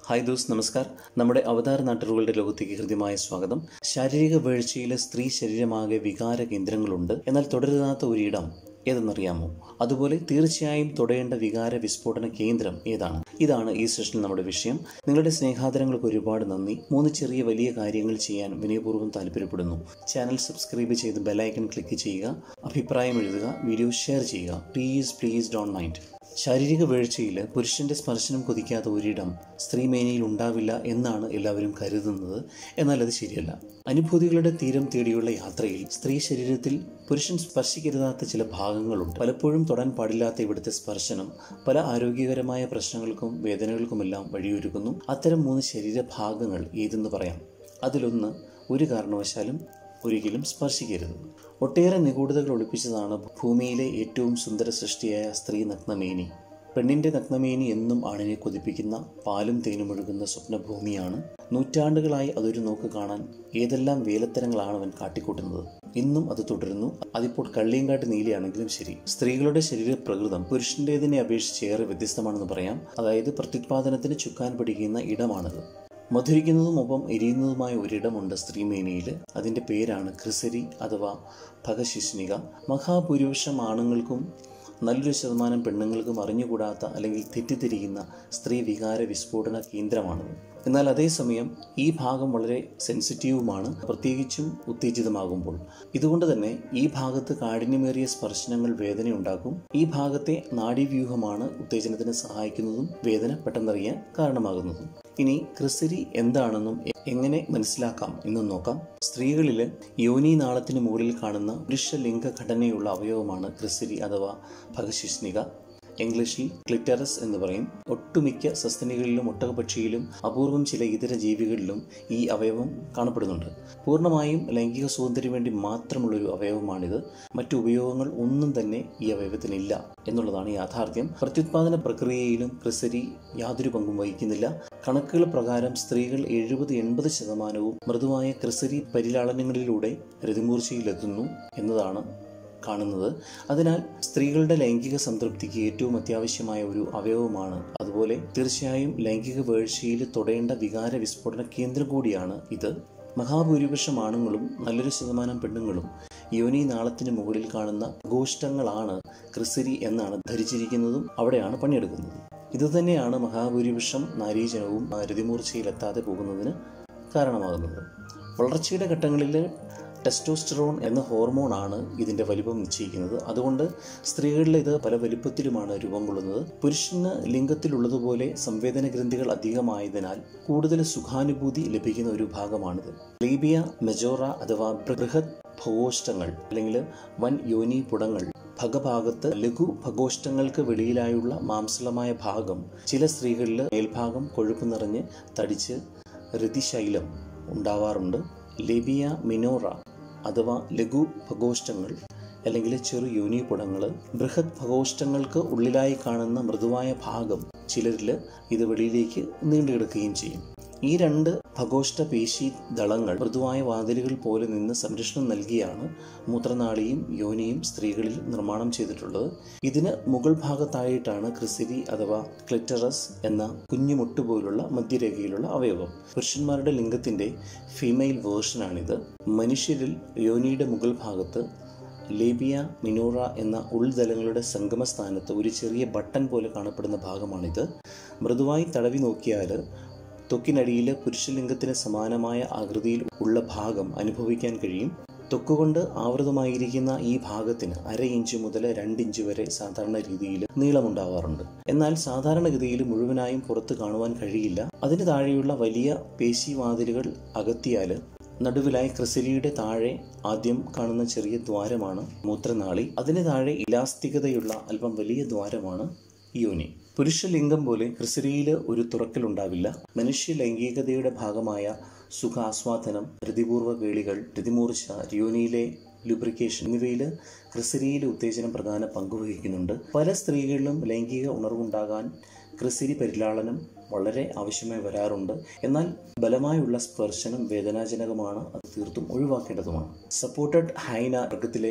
hi those നമസ്കാർ നമ്മുടെ അവതാര നാട്ടുകളുടെ ലോകത്തേക്ക് ഹൃദ്യമായ സ്വാഗതം ശാരീരിക വീഴ്ചയിലെ സ്ത്രീ ശരീരമാകെ വികാര കേന്ദ്രങ്ങളുണ്ട് എന്നാൽ തുടരുതാത്ത ഒരിടം ഏതെന്നറിയാമോ അതുപോലെ തീർച്ചയായും തൊടേണ്ട വികാര വിസ്ഫോടന കേന്ദ്രം ഏതാണ് ഇതാണ് ഈ സെഷനിൽ നമ്മുടെ വിഷയം നിങ്ങളുടെ സ്നേഹാദരങ്ങൾക്ക് ഒരുപാട് നന്ദി മൂന്ന് ചെറിയ വലിയ കാര്യങ്ങൾ ചെയ്യാൻ വിനയപൂർവ്വം താല്പര്യപ്പെടുന്നു ചാനൽ സബ്സ്ക്രൈബ് ചെയ്ത് ബെലൈക്കൺ ക്ലിക്ക് ചെയ്യുക അഭിപ്രായം എഴുതുക വീഡിയോ ഷെയർ ചെയ്യുക പ്ലീസ് പ്ലീസ് ഡോണ്ട് മൈൻഡ് ശാരീരിക വീഴ്ചയിൽ പുരുഷന്റെ സ്പർശനം കൊതിക്കാത്ത ഒരിടം സ്ത്രീമേനിയിൽ ഉണ്ടാവില്ല എന്നാണ് എല്ലാവരും കരുതുന്നത് എന്നാൽ അത് ശരിയല്ല അനുഭൂതികളുടെ തീരം തേടിയുള്ള യാത്രയിൽ സ്ത്രീ ശരീരത്തിൽ പുരുഷൻ സ്പർശിക്കരുതാത്ത ചില ഭാഗങ്ങളുണ്ട് പലപ്പോഴും തൊടാൻ പാടില്ലാത്ത ഇവിടുത്തെ സ്പർശനം പല ആരോഗ്യകരമായ പ്രശ്നങ്ങൾക്കും വേദനകൾക്കുമെല്ലാം വഴിയൊരുക്കുന്നു അത്തരം മൂന്ന് ശരീരഭാഗങ്ങൾ ഏതെന്ന് പറയാം അതിലൊന്ന് ഒരു കാരണവശാലും ഒരിക്കലും സ്പർശിക്കരുത് ഒട്ടേറെ നിഗൂഢതകൾ ഒളിപ്പിച്ചതാണ് ഭൂമിയിലെ ഏറ്റവും സുന്ദര സൃഷ്ടിയായ സ്ത്രീ നഗ്നമേനി പെണ്ണിന്റെ നഗ്നമേനി എന്നും ആണിനെ കൊതിപ്പിക്കുന്ന പാലും തേനും ഒഴുകുന്ന സ്വപ്നഭൂമിയാണ് നൂറ്റാണ്ടുകളായി അതൊരു നോക്ക് കാണാൻ ഏതെല്ലാം വേലത്തരങ്ങളാണ് അവൻ കാട്ടിക്കൂട്ടുന്നത് ഇന്നും അത് തുടരുന്നു അതിപ്പോൾ കള്ളിയങ്കാട്ട് നീലിയാണെങ്കിലും ശരി സ്ത്രീകളുടെ ശരീര പ്രകൃതം പുരുഷന്റേതിനെ അപേക്ഷിച്ച് ഏറെ വ്യത്യസ്തമാണെന്ന് പറയാം അതായത് പ്രത്യുത്പാദനത്തിന് ചുക്കാൻ പിടിക്കുന്ന ഇടമാണത് മധുരിക്കുന്നതും ഒപ്പം എരിയുന്നതുമായ ഒരിടമുണ്ട് സ്ത്രീമേനിയിൽ അതിൻ്റെ പേരാണ് ക്രിസരി അഥവാ ഭഗശിഷ്ണിക മഹാഭൂരിപക്ഷം ആണുങ്ങൾക്കും നല്ലൊരു ശതമാനം പെണ്ണുങ്ങൾക്കും അറിഞ്ഞുകൂടാത്ത അല്ലെങ്കിൽ തെറ്റിദ്ധരിക്കുന്ന സ്ത്രീ വികാര വിസ്ഫോടന കേന്ദ്രമാണത് എന്നാൽ അതേസമയം ഈ ഭാഗം വളരെ സെൻസിറ്റീവുമാണ് പ്രത്യേകിച്ചും ഉത്തേജിതമാകുമ്പോൾ ഇതുകൊണ്ട് തന്നെ ഈ ഭാഗത്ത് കാഠിന്യമേറിയ സ്പർശനങ്ങൾ വേദനയുണ്ടാക്കും ഈ ഭാഗത്തെ നാഡീവ്യൂഹമാണ് ഉത്തേജനത്തിന് സഹായിക്കുന്നതും വേദന പെട്ടെന്നറിയാൻ കാരണമാകുന്നതും ഇനി ക്രിസരി എന്താണെന്നും എങ്ങനെ മനസ്സിലാക്കാം എന്നും നോക്കാം സ്ത്രീകളിൽ യോനി നാളത്തിന് മുകളിൽ കാണുന്ന പുരുഷ ലിംഗ ഘടനയുള്ള അവയവമാണ് ക്രിസരി അഥവാ ഭഗശിഷ്ണിക ഇംഗ്ലീഷിൽ ക്ലിറ്ററസ് എന്ന് പറയും ഒട്ടുമിക്ക സസ്തനികളിലും ഒട്ടകപക്ഷിയിലും അപൂർവം ചില ഇതര ജീവികളിലും ഈ അവയവം കാണപ്പെടുന്നുണ്ട് പൂർണ്ണമായും ലൈംഗിക സ്വാതന്ത്ര്യം വേണ്ടി മാത്രമുള്ളൊരു അവയവമാണിത് മറ്റു ഉപയോഗങ്ങൾ ഒന്നും തന്നെ ഈ അവയവത്തിനില്ല എന്നുള്ളതാണ് യാഥാർത്ഥ്യം പ്രത്യുത്പാദന പ്രക്രിയയിലും ക്രിസരി യാതൊരു പങ്കും വഹിക്കുന്നില്ല കണക്കുകൾ പ്രകാരം സ്ത്രീകൾ എഴുപത് എൺപത് ശതമാനവും മൃദുവായ ക്രിസരി പരിലാളനങ്ങളിലൂടെ രതിമൂർച്ചയിലെത്തുന്നു എന്നതാണ് കാണുന്നത് അതിനാൽ സ്ത്രീകളുടെ ലൈംഗിക സംതൃപ്തിക്ക് ഏറ്റവും അത്യാവശ്യമായ ഒരു അവയവമാണ് അതുപോലെ തീർച്ചയായും ലൈംഗിക വീഴ്ചയിൽ തൊടേണ്ട വികാര വിസ്ഫോടന കേന്ദ്രം കൂടിയാണ് ഇത് മഹാഭൂരിപക്ഷം ആണുങ്ങളും നല്ലൊരു ശതമാനം പെണ്ണുങ്ങളും യോനി നാളത്തിന് മുകളിൽ കാണുന്ന ഗോഷ്ടങ്ങളാണ് ക്രിസരി എന്നാണ് ധരിച്ചിരിക്കുന്നതും അവിടെയാണ് പണിയെടുക്കുന്നത് ഇതുതന്നെയാണ് മഹാഭൂരിപക്ഷം നാരീജനവും രതിമൂർച്ചയിലെത്താതെ പോകുന്നതിന് കാരണമാകുന്നത് വളർച്ചയുടെ ഘട്ടങ്ങളിൽ ടെസ്റ്റോസ്റ്ററോൺ എന്ന ഹോർമോണാണ് ഇതിൻ്റെ വലിപ്പം നിശ്ചയിക്കുന്നത് അതുകൊണ്ട് സ്ത്രീകളിൽ ഇത് പല വലിപ്പത്തിലുമാണ് രൂപം കൊള്ളുന്നത് പുരുഷന് ലിംഗത്തിലുള്ളതുപോലെ സംവേദന ഗ്രന്ഥികൾ അധികമായതിനാൽ കൂടുതൽ സുഖാനുഭൂതി ലഭിക്കുന്ന ഒരു ഭാഗമാണിത് ലീബിയ മെജോറ അഥവാ ബൃഹത് ഭഗോഷ്ടങ്ങൾ അല്ലെങ്കിൽ വൻ യോനി പുടങ്ങൾ ഭഗഭാഗത്ത് ലഘു ഭഗോഷ്ടങ്ങൾക്ക് വെളിയിലായുള്ള മാംസളമായ ഭാഗം ചില സ്ത്രീകളിൽ മേൽഭാഗം കൊഴുപ്പ് നിറഞ്ഞ് തടിച്ച് രതിശൈലം ഉണ്ടാവാറുണ്ട് ലെബിയ മിനോറ അഥവാ ലഘു ഭഗോഷ്ടങ്ങൾ അല്ലെങ്കിൽ ചെറു യോനിപുടങ്ങൾ ബൃഹത് ഭഗോഷ്ടങ്ങൾക്ക് ഉള്ളിലായി കാണുന്ന മൃദുവായ ഭാഗം ചിലരിൽ ഇത് വെളിയിലേക്ക് നീണ്ടുകിടക്കുകയും ചെയ്യും ഈ രണ്ട് ഭഗോഷ്ട പേശി ദളങ്ങൾ മൃദുവായ വാതിലുകൾ പോലെ നിന്ന് സംരക്ഷണം നൽകിയാണ് മൂത്രനാളിയും യോനിയും സ്ത്രീകളിൽ നിർമ്മാണം ചെയ്തിട്ടുള്ളത് ഇതിന് മുകൾ ഭാഗത്തായിട്ടാണ് ക്രിസിരി അഥവാ ക്ലിറ്ററസ് എന്ന കുഞ്ഞുമുട്ട് പോലുള്ള മധ്യരേഖയിലുള്ള അവയവം പുരുഷന്മാരുടെ ലിംഗത്തിന്റെ ഫീമെയിൽ വേർഷനാണിത് മനുഷ്യരിൽ യോനിയുടെ മുകൾ ഭാഗത്ത് ലേബിയ മിനോറ എന്ന ഉൾതലങ്ങളുടെ സംഗമസ്ഥാനത്ത് ഒരു ചെറിയ ബട്ടൺ പോലെ കാണപ്പെടുന്ന ഭാഗമാണിത് മൃദുവായി തടവി നോക്കിയാൽ ത്വക്കിനടിയിൽ പുരുഷലിംഗത്തിന് സമാനമായ ആകൃതിയിൽ ഉള്ള ഭാഗം അനുഭവിക്കാൻ കഴിയും ത്വക്കുകൊണ്ട് ആവൃതമായിരിക്കുന്ന ഈ ഭാഗത്തിന് അര ഇഞ്ച് മുതൽ രണ്ട് ഇഞ്ച് വരെ സാധാരണ രീതിയിൽ നീളമുണ്ടാവാറുണ്ട് എന്നാൽ സാധാരണഗതിയിൽ മുഴുവനായും പുറത്ത് കാണുവാൻ കഴിയില്ല അതിന് താഴെയുള്ള വലിയ പേശിവാതിലുകൾ അകത്തിയാൽ നടുവിലായി ക്രിസരിയുടെ താഴെ ആദ്യം കാണുന്ന ചെറിയ ദ്വാരമാണ് മൂത്രനാളി അതിന് താഴെ ഇലാസ്തികതയുള്ള അല്പം വലിയ ദ്വാരമാണ് യോനി പുരുഷലിംഗം പോലെ ക്രിസരിയിൽ ഒരു തുറക്കലുണ്ടാവില്ല മനുഷ്യ ലൈംഗികതയുടെ ഭാഗമായ സുഖാസ്വാദനം രതിപൂർവ്വ കേളികൾ രതിമൂർച്ച യോനിയിലെ ലുബ്രിക്കേഷൻ എന്നിവയിൽ ക്രിസരിയിലെ ഉത്തേജനം പ്രധാന പങ്കുവഹിക്കുന്നുണ്ട് പല സ്ത്രീകളിലും ലൈംഗിക ഉണർവുണ്ടാകാൻ ക്രിസരി പരിലാളനം വളരെ ആവശ്യമായി വരാറുണ്ട് എന്നാൽ ബലമായുള്ള സ്പർശനം വേദനാജനകമാണ് അത് തീർത്തും ഒഴിവാക്കേണ്ടതുമാണ് സപ്പോർട്ടഡ് ഹൈന വർഗത്തിലെ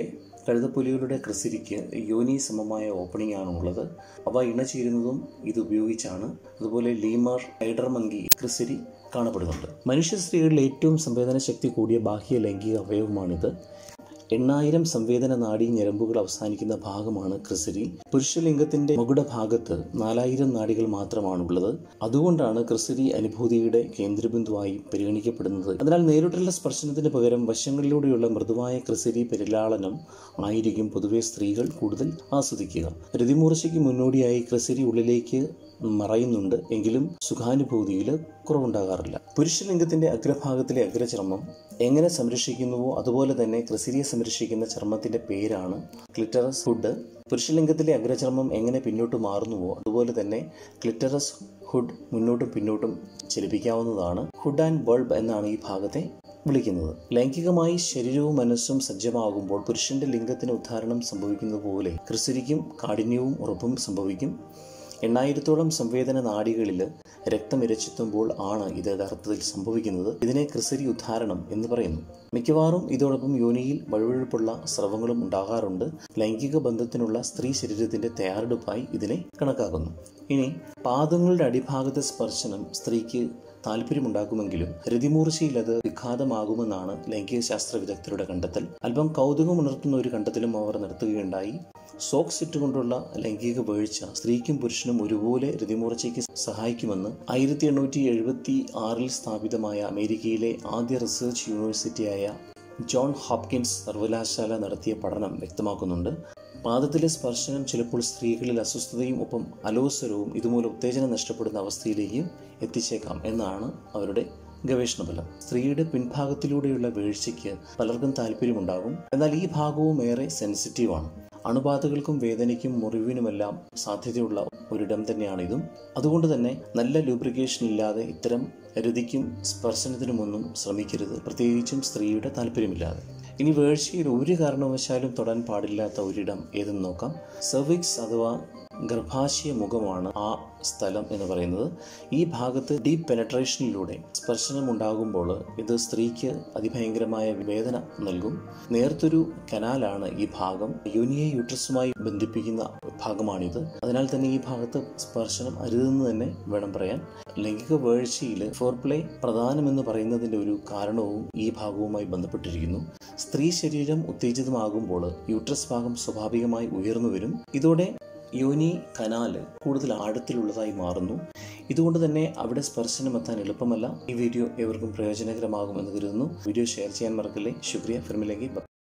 കഴുതപ്പുലികളുടെ ക്രിസിരിക്ക് യോനി സമമായ ഓപ്പണിംഗ് ആണ് ഉള്ളത് അവ ഇണചേരുന്നതും ഇത് ഉപയോഗിച്ചാണ് അതുപോലെ ലീമർ ഹൈഡർ മങ്കി ക്രിസിരി കാണപ്പെടുന്നുണ്ട് മനുഷ്യ സ്ത്രീകളിൽ ഏറ്റവും സംവേദന ശക്തി കൂടിയ ബാഹ്യ ലൈംഗിക അവയവമാണിത് എണ്ണായിരം സംവേദന നാഡീ ഞരമ്പുകൾ അവസാനിക്കുന്ന ഭാഗമാണ് ക്രിസരി പുരുഷലിംഗത്തിന്റെ മുകുട ഭാഗത്ത് നാലായിരം നാഡികൾ മാത്രമാണുള്ളത് അതുകൊണ്ടാണ് ക്രിസരി അനുഭൂതിയുടെ കേന്ദ്രബിന്ദുവായി പരിഗണിക്കപ്പെടുന്നത് അതിനാൽ നേരിട്ടുള്ള സ്പർശനത്തിന് പകരം വശങ്ങളിലൂടെയുള്ള മൃദുവായ ക്രിസരി പരിലാളനം ആയിരിക്കും പൊതുവെ സ്ത്രീകൾ കൂടുതൽ ആസ്വദിക്കുക രതിമൂർച്ചയ്ക്ക് മുന്നോടിയായി ക്രിസരി ഉള്ളിലേക്ക് മറയുന്നുണ്ട് എങ്കിലും സുഖാനുഭൂതിയിൽ കുറവുണ്ടാകാറില്ല പുരുഷലിംഗത്തിന്റെ അഗ്രഭാഗത്തിലെ അഗ്രചർമ്മം എങ്ങനെ സംരക്ഷിക്കുന്നുവോ അതുപോലെ തന്നെ ക്രിസിരിയെ സംരക്ഷിക്കുന്ന ചർമ്മത്തിന്റെ പേരാണ് ക്ലിറ്ററസ് ഹുഡ് പുരുഷലിംഗത്തിലെ അഗ്രചർമ്മം എങ്ങനെ പിന്നോട്ട് മാറുന്നുവോ അതുപോലെ തന്നെ ക്ലിറ്ററസ് ഹുഡ് മുന്നോട്ടും പിന്നോട്ടും ചലിപ്പിക്കാവുന്നതാണ് ഹുഡ് ആൻഡ് ബൾബ് എന്നാണ് ഈ ഭാഗത്തെ വിളിക്കുന്നത് ലൈംഗികമായി ശരീരവും മനസ്സും സജ്ജമാകുമ്പോൾ പുരുഷന്റെ ലിംഗത്തിന് ഉദ്ധാരണം സംഭവിക്കുന്നത് പോലെ ക്രിസിരിക്കും കാഠിന്യവും ഉറപ്പും സംഭവിക്കും എണ്ണായിരത്തോളം സംവേദന നാഡികളിൽ രക്തം ഇരച്ചെത്തുമ്പോൾ ആണ് ഇത് യഥാർത്ഥത്തിൽ സംഭവിക്കുന്നത് ഇതിനെ ക്രിസരി ഉദ്ധാരണം എന്ന് പറയുന്നു മിക്കവാറും ഇതോടൊപ്പം യോനിയിൽ വഴുവഴുപ്പുള്ള സ്രവങ്ങളും ഉണ്ടാകാറുണ്ട് ലൈംഗിക ബന്ധത്തിനുള്ള സ്ത്രീ ശരീരത്തിന്റെ തയ്യാറെടുപ്പായി ഇതിനെ കണക്കാക്കുന്നു ഇനി പാദങ്ങളുടെ അടിഭാഗത്തെ സ്പർശനം സ്ത്രീക്ക് താല്പര്യമുണ്ടാക്കുമെങ്കിലും രതിമൂർച്ചയിൽ അത് വിഘാതമാകുമെന്നാണ് ലൈംഗിക ശാസ്ത്ര വിദഗ്ധരുടെ കണ്ടെത്തൽ അല്പം കൗതുകമുണർത്തുന്ന ഒരു കണ്ടെത്തലും അവർ നടത്തുകയുണ്ടായി സോക്സ് ഇട്ടുകൊണ്ടുള്ള ലൈംഗിക വീഴ്ച സ്ത്രീക്കും പുരുഷനും ഒരുപോലെ രതിമൂർച്ചയ്ക്ക് സഹായിക്കുമെന്ന് ആയിരത്തി എണ്ണൂറ്റി എഴുപത്തി ആറിൽ സ്ഥാപിതമായ അമേരിക്കയിലെ ആദ്യ റിസർച്ച് യൂണിവേഴ്സിറ്റിയായ ജോൺ ഹോപ്കിൻസ് സർവകലാശാല നടത്തിയ പഠനം വ്യക്തമാക്കുന്നുണ്ട് പാദത്തിലെ സ്പർശനം ചിലപ്പോൾ സ്ത്രീകളിൽ അസ്വസ്ഥതയും ഒപ്പം അലോസരവും ഇതുമൂലം ഉത്തേജനം നഷ്ടപ്പെടുന്ന അവസ്ഥയിലേക്ക് എത്തിച്ചേക്കാം എന്നാണ് അവരുടെ ഗവേഷണഫലം സ്ത്രീയുടെ പിൻഭാഗത്തിലൂടെയുള്ള വീഴ്ചയ്ക്ക് പലർക്കും താല്പര്യമുണ്ടാകും എന്നാൽ ഈ ഭാഗവും ഏറെ സെൻസിറ്റീവാണ് അണുബാധകൾക്കും വേദനയ്ക്കും മുറിവിനുമെല്ലാം സാധ്യതയുള്ള ഒരിടം തന്നെയാണിതും അതുകൊണ്ട് തന്നെ നല്ല ലൂബ്രിക്കേഷൻ ഇല്ലാതെ ഇത്തരം രതിക്കും സ്പർശനത്തിനുമൊന്നും ശ്രമിക്കരുത് പ്രത്യേകിച്ചും സ്ത്രീയുടെ താല്പര്യമില്ലാതെ ഇനി വേഴ്ചയിൽ ഒരു കാരണവശാലും തൊടാൻ പാടില്ലാത്ത ഒരിടം ഏതെന്ന് നോക്കാം സെർവിക്സ് അഥവാ ഗർഭാശയ മുഖമാണ് ആ സ്ഥലം എന്ന് പറയുന്നത് ഈ ഭാഗത്ത് ഡീപ്പ് പെനട്രേഷനിലൂടെ സ്പർശനം ഉണ്ടാകുമ്പോൾ ഇത് സ്ത്രീക്ക് അതിഭയങ്കരമായ വേദന നൽകും നേർത്തൊരു കനാലാണ് ഈ ഭാഗം യൂനിയെ യൂട്രസുമായി ബന്ധിപ്പിക്കുന്ന ഭാഗമാണിത് അതിനാൽ തന്നെ ഈ ഭാഗത്ത് സ്പർശനം അരുതെന്ന് തന്നെ വേണം പറയാൻ ലൈംഗിക വീഴ്ചയിൽ ഫോർ പ്ലേ പ്രധാനമെന്ന് പറയുന്നതിൻ്റെ ഒരു കാരണവും ഈ ഭാഗവുമായി ബന്ധപ്പെട്ടിരിക്കുന്നു സ്ത്രീ ശരീരം ഉത്തേജിതമാകുമ്പോൾ യൂട്രസ് ഭാഗം സ്വാഭാവികമായി ഉയർന്നു വരും ഇതോടെ യോനി കനാല് കൂടുതൽ ആഴത്തിലുള്ളതായി മാറുന്നു ഇതുകൊണ്ട് തന്നെ അവിടെ സ്പർശനം എത്താൻ എളുപ്പമല്ല ഈ വീഡിയോ ഏവർക്കും പ്രയോജനകരമാകുമെന്ന് കരുതുന്നു വീഡിയോ ഷെയർ ചെയ്യാൻ മറക്കല്ലേ ശുക്രിയ ഫിർമിലേക്ക്